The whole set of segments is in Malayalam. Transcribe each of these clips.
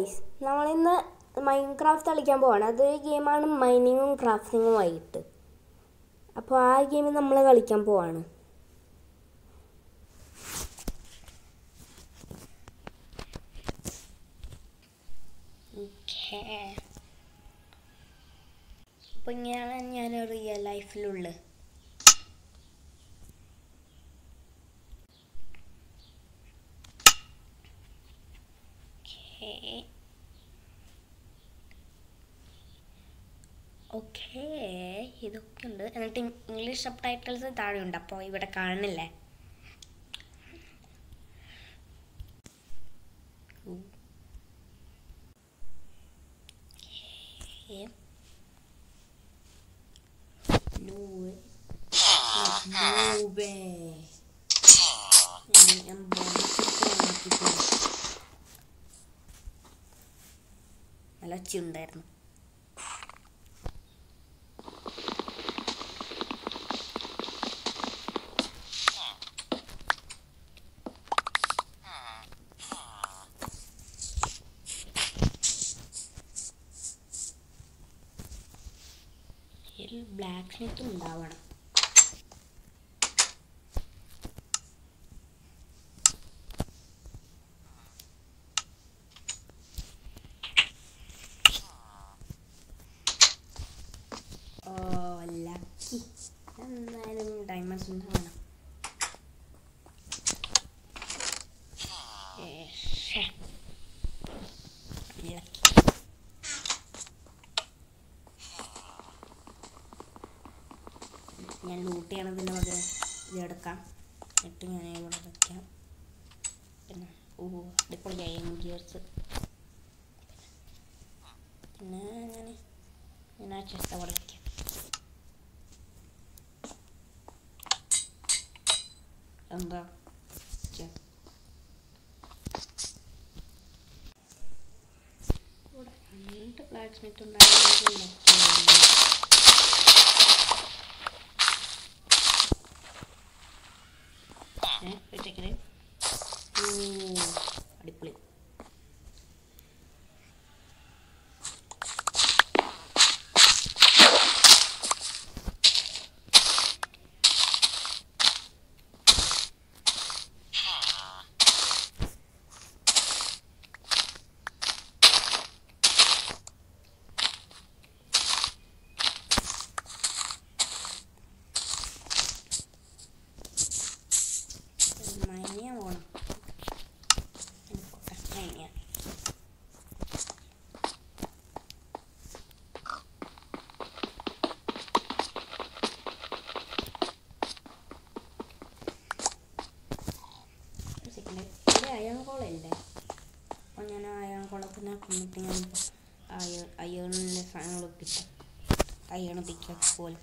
ഗൈസ് നമ്മളിന്ന് മൈൻക്രാഫ്റ്റ് കളിക്കാൻ പോവാണ് അതൊരു ഗെയിമാണ് മൈനിങ്ങും ക്രാഫ്റ്റിങ്ങും ആയിട്ട് അപ്പോൾ ആ ഗെയിം നമ്മൾ കളിക്കാൻ പോവാണ് അപ്പോൾ ഇങ്ങനെയാണ് ഞാൻ റിയൽ ലൈഫിലുള്ളത് ഓക്കേ ഇതൊക്കെ ഉണ്ട് എന്നിട്ട് ഇംഗ്ലീഷ് സബ് ടൈറ്റിൽസ് താഴെ ഉണ്ട് അപ്പോൾ ഇവിടെ കാണുന്നില്ലേ Okay. No way. No way. ഞാൻ ബോംബ് നല്ല ചുണ്ടായിരുന്നു ബ്ലാക്ക് സ്മിത്ത് ഉണ്ടാവണം ഓ ലക്കി എന്തായാലും ഡയമണ്ട്സ് ഉണ്ടാവണം ഏ, ശ്ശെ. ലക്കി ഞാൻ ലൂട്ട് ചെയ്യണതിന് പകരം ഇത് എടുക്കാം എന്നിട്ട് ഞാൻ ഇവിടെ വയ്ക്കാം പിന്നെ ഓ അടിപൊളിയായി ഗിയേഴ്സ് പിന്നെ ഞാൻ ഞാൻ ആ ചെസ്റ്റ് അവിടെ വയ്ക്കാം എന്താ ചെ- ഇവിടെ രണ്ട് ബ്ലാക്ക് സ്മിത്ത് ഉണ്ടായിരുന്നു ഏ വെച്ചേക്കണേ ഓ അടിപൊളി മൈനിയ പോണം മൈനിയ ഇവിടെ അയൺ കോളല്ലേ അപ്പോൾ ഞാൻ അയൺ കോളത്തിനെ കൊണ്ടിട്ട് ഞാൻ അയ അയണിൻ്റെ സാധനങ്ങൾ കിട്ടും അയൺ പിക്കാക്സ് പോലെ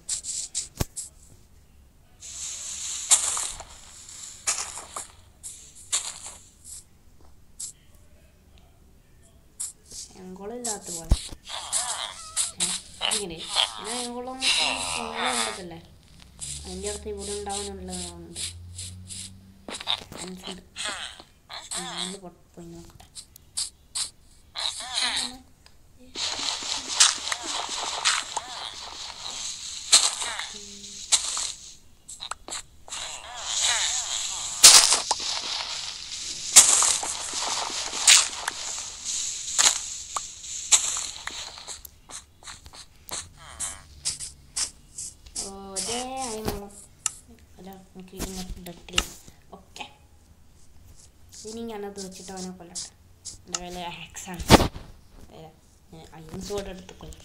അയൺകുളമില്ലാത്ത പോലെ ഇങ്ങനെ ഞാൻ അയൺകുളം ഉണ്ടല്ലേ അതിൻ്റെ അടുത്ത് ഇവിടെ ഉണ്ടാവുന്നുള്ളതുണ്ട് മനസ്സിലുണ്ട് നമ്മൾ പോയി നോക്കട്ടെ ഓ ദേ അയൺകുളം അല്ല നമുക്ക് ഇങ്ങോട്ട് ഡട്ടിൽ ഓക്കെ ഇനി ഞാനത് വെച്ചിട്ട് അവനെ കൊല്ലട്ടെ എൻ്റെ കയ്യിൽ ആക്സാണ് അയ്യൻ സോഡ് എടുത്ത് കൊല്ലം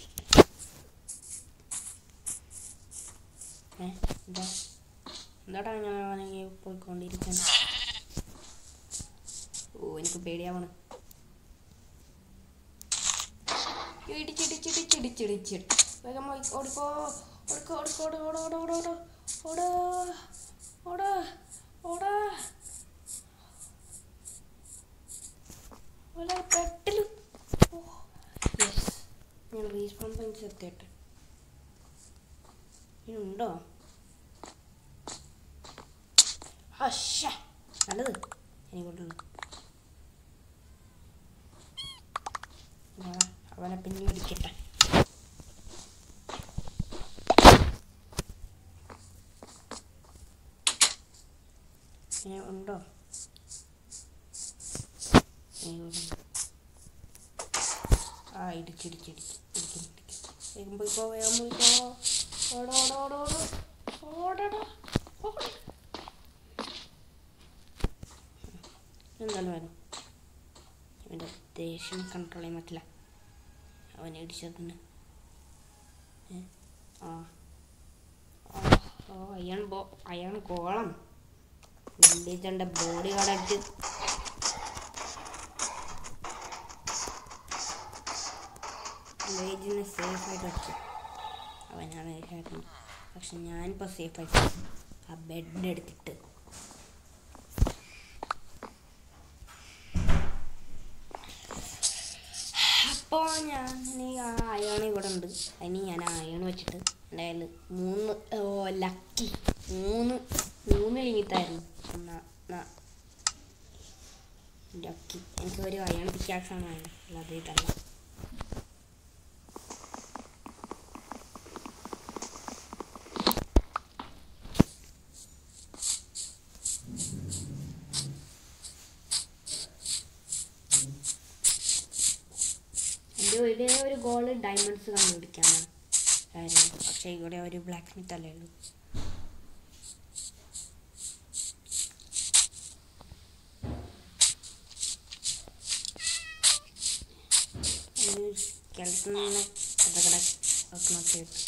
ഏ എന്താ എന്താടാ ഇങ്ങനെ അവനെ പോയിക്കൊണ്ടിരിക്കുന്നത് ഓ എനിക്ക് പേടിയാവണ് ഇടിച്ചിടിച്ചിടിച്ചിടിച്ചിടിച്ചിടി വേഗം പോയി ഓടിക്കോ ഓടിക്കോ ഓടിക്കോ ഓടോ ഓടോ ഓടോ ഓടോ ഓടോ ഓടോ ഓടാ ഓല പെട്ടില് യെസ് ഞാൻ റീസ്പോൺ പോയിന്റ് എത്തിയിട്ട് ഇനിയുണ്ടോ ഹഷ നല്ലത് എനിക്കുണ്ട് അവനെ പിന്നെ ഇടിക്കട്ടെ ഏ, ഉണ്ടോ ഏ, ഇവിടെ ഉണ്ട്. ആ ഇടിച്ചിടിച്ചിടിച്ച് ഇടിച്ചിടിച്ച് വേഗം പോയിക്കോ വേഗം പോയിക്കോ ഓടോ ഓടോ ഓടോ ഓടോ ഓടടാ ഓട എന്താണ് വേണം അവൻ്റെ ദേഷ്യം കൺട്രോൾ ചെയ്യാൻ പറ്റില്ല അവനെ ഇടിച്ചതിന് ഏ? ആ ആ, ഓ അയാൾ ബോ അയാൾ കോളം വില്ലേജൻ്റെ ബോഡി കാർഡായിട്ട് വില്ലേജിനെ സേഫ് ആയിട്ട് വെച്ചു അവനാണ് ചേട്ടൻ പക്ഷെ ഞാനിപ്പോൾ സേഫ് ആയിട്ട് ആ ബെഡ് എടുത്തിട്ട് അപ്പോൾ ഞാൻ ഇനി ആ അയൺ ഇവിടെ ഉണ്ട് അതിന് ഞാൻ ആ അയൺ വെച്ചിട്ട് എൻ്റെ കയ്യിൽ മൂന്ന് ഓ ലക്കി മൂന്ന് മൂന്ന് ലിമിറ്റായിരുന്നു ലക്കി എനിക്ക് ഒരു അയൺ പിക്കാക്സാണ് വേണ്ടത് അല്ലാതെ ഇതല്ല എൻ്റെ ഒരേ ഒരു ഗോള് ഡയമണ്ട്സ് കണ്ടുപിടിക്കാനാണ് ആയിരുന്നു പക്ഷേ ഇവിടെ ഒരു ബ്ലാക്ക് സ്മിത്ത് അല്ലേ ഉള്ളൂ സ്കെൽട്ടനെ കടകട ഒക്കെ നോക്കിയിട്ട്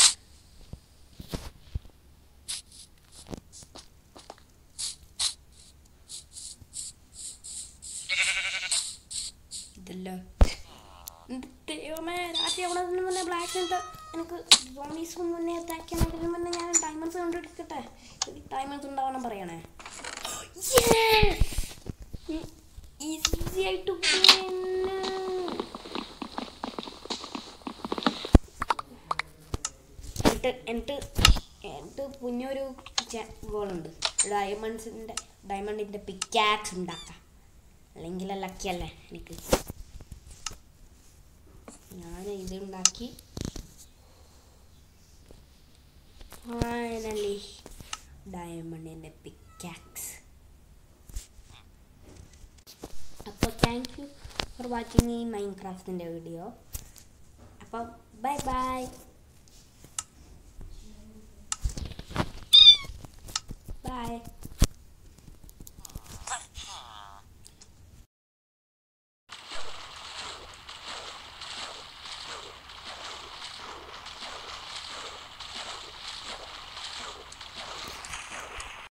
ഇതല്ലോ ദൈവമേ രാത്രി അവിടെ നിന്ന് മുന്നേ ബ്ലാക്ക് ഉണ്ട് എനിക്ക് സോമീസ് മുന്നേ അറ്റാക്ക് ചെയ്യുന്നതിന് മുന്നേ ഞാൻ ഡയമണ്ട്സ് കണ്ടുപിടിക്കട്ടെ ഡയമണ്ട്സ് ഉണ്ടാവണം പറയണേ ഈസി ആയിട്ട് എന്നിട്ട് എന്നിട്ട് എന്നിട്ട് കുഞ്ഞൊരു ഗോളുണ്ട് ഡയമണ്ട്സിൻ്റെ ഡയമണ്ടിൻ്റെ പിക്കാക്സ് ഉണ്ടാക്കാം അല്ലെങ്കിൽ ലക്കിയല്ലേ എനിക്ക് ഞാൻ ഇത് ഉണ്ടാക്കി ഫൈനലി ഡയമണ്ടിൻ്റെ പിക്കാക്സ് അപ്പോൾ താങ്ക് യു ഫോർ വാച്ചിങ് ഈ മൈൻ ക്രാഫ്റ്റിൻ്റെ വീഡിയോ അപ്പോൾ ബൈ ബൈ ബൈ